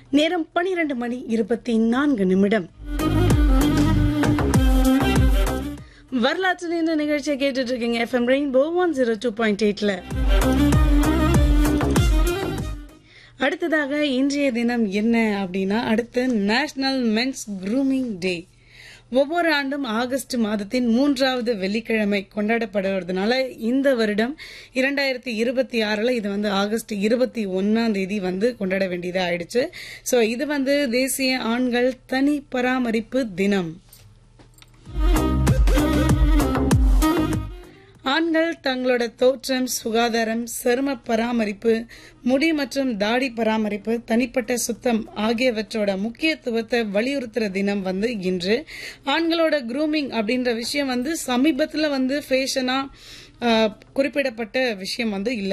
நேரம் பனிரெண்டு மணி இருபத்தி நான்கு நிமிடம் வரலாற்று இந்த நிகழ்ச்சியை கேட்டுட்டு இருக்கீங்க FM rainbow one zero two point எயிட்ல அடுத்ததாக இன்றைய தினம் என்ன அப்படின்னா அடுத்து நேஷனல் மென்ஸ் க்ரூமிங் டே ஒவ்வொரு ஆண்டும் ஆகஸ்ட் மாதத்தின் மூன்றாவது வெள்ளிக்கிழமை கொண்டாடப்படுவதனால இந்த வருடம் இரண்டாயிரத்தி இருபத்தி ஆறுல இது வந்து ஆகஸ்ட் இருபத்தி ஒன்னாம் தேதி வந்து கொண்டாட வேண்டியதா ஆயிடுச்சு சோ இது வந்து தேசிய ஆண்கள் தனி பராமரிப்பு தினம் ஆண்கள் தங்களோட தோற்றம் சுகாதாரம் சரும பராமரிப்பு முடி மற்றும் தாடி பராமரிப்பு தனிப்பட்ட சுத்தம் ஆகியவற்றோட முக்கியத்துவத்தை வலியுறுத்துற தினம் வந்து இன்று ஆண்களோட க்ரூமிங் அப்படின்ற விஷயம் வந்து சமீபத்துல வந்து ஃபேஷனா குறிப்பிடப்பட்ட விஷயம் வந்து இல்ல